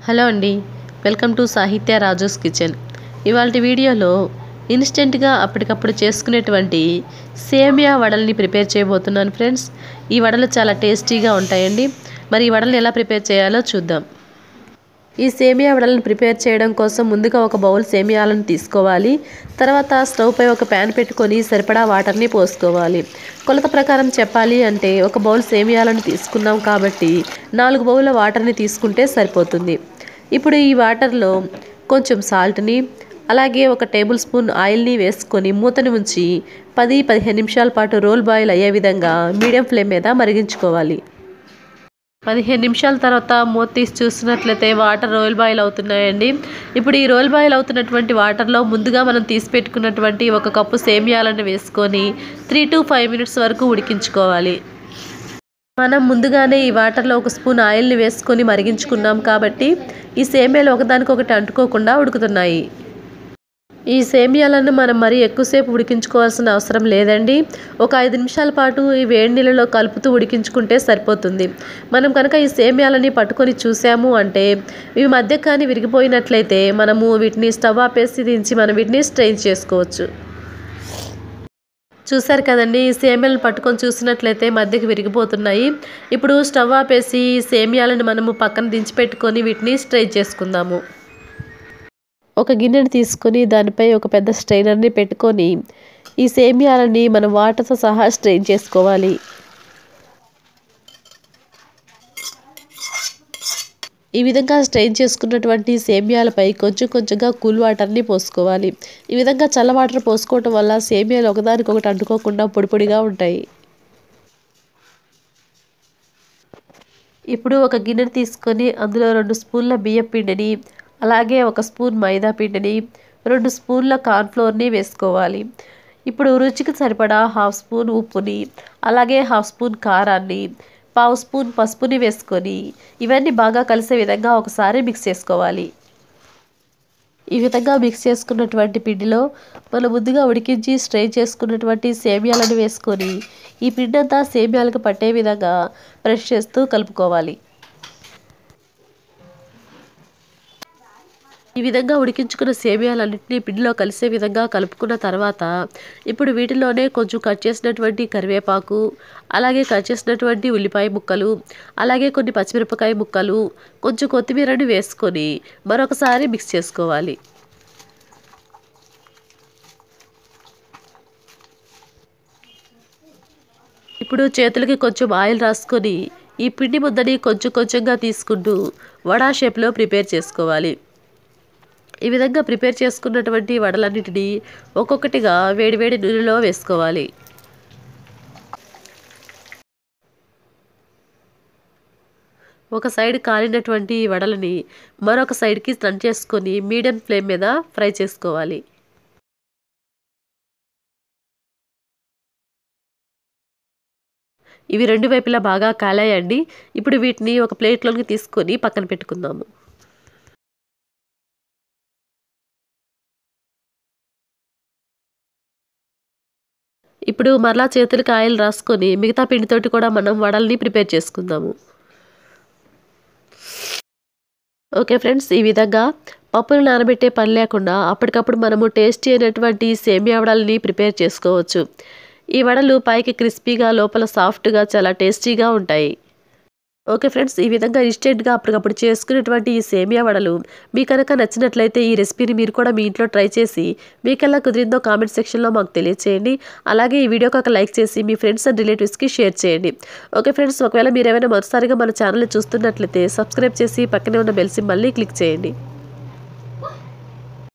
hello అండి welcome to సాహిత్య రాజూస్ kitchen ఇవాళ వీడియోలో ఇన్స్టెంట్గా అప్పటికప్పుడు చేసుకునేటువంటి సేమియా వడల్ని ప్రిపేర్ చేయబోతున్నాను ఫ్రెండ్స్ ఈ వడలు చాలా టేస్టీగా ఉంటాయండి మరి ఈ వడల్ని ఎలా ప్రిపేర్ చేయాలో చూద్దాం ఈ సేమియా వడలను ప్రిపేర్ చేయడం కోసం ముందుగా ఒక బౌల్ సేమియాలను తీసుకోవాలి తర్వాత స్టవ్ పై ఒక ప్యాన్ పెట్టుకొని సరిపడా వాటర్ని పోసుకోవాలి కొలత ప్రకారం చెప్పాలి అంటే ఒక బౌల్ సేమియాలను తీసుకున్నాం కాబట్టి నాలుగు బౌల వాటర్ని తీసుకుంటే సరిపోతుంది ఇప్పుడు ఈ వాటర్లో కొంచెం సాల్ట్ని అలాగే ఒక టేబుల్ స్పూన్ ఆయిల్ని వేసుకొని మూతని ఉంచి పది పదిహేను నిమిషాల పాటు రోల్ బాయిల్ అయ్యే విధంగా మీడియం ఫ్లేమ్ మీద మరిగించుకోవాలి పదిహేను నిమిషాల తర్వాత మూత తీసి చూసినట్లయితే వాటర్ రోల్ బాయిల్ అవుతున్నాయండి ఇప్పుడు ఈ రోల్ బాయిల్ అవుతున్నటువంటి వాటర్లో ముందుగా మనం తీసి పెట్టుకున్నటువంటి ఒక కప్పు సేమియాలను వేసుకొని త్రీ టు ఫైవ్ మినిట్స్ వరకు ఉడికించుకోవాలి మనం ముందుగానే ఈ వాటర్లో ఒక స్పూన్ ఆయిల్ని వేసుకొని మరిగించుకున్నాం కాబట్టి ఈ సేమియాలు ఒకదానికొకటి అంటుకోకుండా ఉడుకుతున్నాయి ఈ సేమియాలను మనం మరీ ఎక్కువసేపు ఉడికించుకోవాల్సిన అవసరం లేదండి ఒక ఐదు నిమిషాల పాటు ఈ వేడి నీళ్ళలో కలుపుతూ ఉడికించుకుంటే సరిపోతుంది మనం కనుక ఈ సేమియాలని పట్టుకొని చూసాము అంటే ఇవి మధ్య కానీ విరిగిపోయినట్లయితే మనము వీటిని స్టవ్ ఆపేసి దించి మనం వీటిని స్ట్రెయిన్ చేసుకోవచ్చు చూసారు కదండి ఈ సేమియాలను పట్టుకొని చూసినట్లయితే మధ్యకి విరిగిపోతున్నాయి ఇప్పుడు స్టవ్ ఆపేసి ఈ సేమియాలను మనము పక్కన దించి పెట్టుకొని వీటిని స్ట్రెయిన్ చేసుకుందాము ఒక గిన్నెని తీసుకొని దానిపై ఒక పెద్ద స్ట్రైనర్ని పెట్టుకొని ఈ సేమియాలని మనం వాటర్తో సహా స్ట్రెయిన్ చేసుకోవాలి ఈ విధంగా స్ట్రెయిన్ చేసుకున్నటువంటి సేమియాలపై కొంచెం కొంచెంగా కూల్ వాటర్ని పోసుకోవాలి ఈ విధంగా చల్ల వాటర్ పోసుకోవటం వల్ల సేమియాలు ఒకదానికొకటి అంటుకోకుండా పొడి పొడిగా ఉంటాయి ఇప్పుడు ఒక గిన్నెని తీసుకొని అందులో రెండు స్పూన్ల బియ్యం పిండిని అలాగే ఒక స్పూన్ మైదా పిండిని రెండు స్పూన్ల కార్న్ఫ్లోర్ని వేసుకోవాలి ఇప్పుడు రుచికి సరిపడా హాఫ్ స్పూన్ ఉప్పుని అలాగే హాఫ్ స్పూన్ కారాన్ని పావు స్పూన్ పసుపుని వేసుకొని ఇవన్నీ బాగా కలిసే విధంగా ఒకసారి మిక్స్ చేసుకోవాలి ఈ విధంగా మిక్స్ చేసుకున్నటువంటి పిండిలో మనం ముందుగా ఉడికించి స్ట్రెయిన్ చేసుకున్నటువంటి సేమియాలను వేసుకొని ఈ పిండి అంతా సేమియాలకు పట్టే విధంగా ప్రెష్ చేస్తూ కలుపుకోవాలి ఈ విధంగా ఉడికించుకున్న సేమియాలన్నింటినీ పిండిలో కలిసే విధంగా కలుపుకున్న తర్వాత ఇప్పుడు వీటిలోనే కొంచెం కట్ చేసినటువంటి కరివేపాకు అలాగే కట్ చేసినటువంటి ఉల్లిపాయ ముక్కలు అలాగే కొన్ని పచ్చిమిరపకాయ ముక్కలు కొంచెం కొత్తిమీరని వేసుకొని మరొకసారి మిక్స్ చేసుకోవాలి ఇప్పుడు చేతులకి కొంచెం ఆయిల్ రాసుకొని ఈ పిండి ముద్దని కొంచెం కొంచెంగా తీసుకుంటూ వడా షేప్లో ప్రిపేర్ చేసుకోవాలి ఈ విధంగా ప్రిపేర్ చేసుకున్నటువంటి వడలన్నిటిని ఒక్కొక్కటిగా వేడివేడి నూనెలో వేసుకోవాలి ఒక సైడ్ కాలినటువంటి వడలని మరొక సైడ్కి టర్న్ చేసుకొని మీడియం ఫ్లేమ్ మీద ఫ్రై చేసుకోవాలి ఇవి రెండు వైపులా బాగా కాలాయండి ఇప్పుడు వీటిని ఒక ప్లేట్లోకి తీసుకొని పక్కన పెట్టుకుందాము ఇప్పుడు మరలా చేతులకి ఆయిల్ రాసుకొని మిగతా పిండితోటి కూడా మనం వడల్ని ప్రిపేర్ చేసుకుందాము ఓకే ఫ్రెండ్స్ ఈ విధంగా పప్పులు నానబెట్టే పని లేకుండా అప్పటికప్పుడు మనము టేస్టీ అయినటువంటి సేమియా వడల్ని ప్రిపేర్ చేసుకోవచ్చు ఈ వడలు పైకి క్రిస్పీగా లోపల సాఫ్ట్గా చాలా టేస్టీగా ఉంటాయి ఓకే ఫ్రెండ్స్ ఈ విధంగా ఇన్స్టెంట్గా అప్పటికప్పుడు చేసుకునేటువంటి ఈ సేమియా వడలు మీ కనుక నచ్చినట్లయితే ఈ రెసిపీని మీరు కూడా మీ ఇంట్లో ట్రై చేసి మీకెలా కుదిరిందో కామెంట్ సెక్షన్లో మాకు తెలియచేయండి అలాగే ఈ వీడియోకి ఒక లైక్ చేసి మీ ఫ్రెండ్స్ అండ్ రిలేటివ్స్కి షేర్ చేయండి ఓకే ఫ్రెండ్స్ ఒకవేళ మీరు ఏమైనా మొదటిసారిగా మన ఛానల్ని చూస్తున్నట్లయితే సబ్స్క్రైబ్ చేసి పక్కనే ఉన్న బెల్ సింబల్ని క్లిక్ చేయండి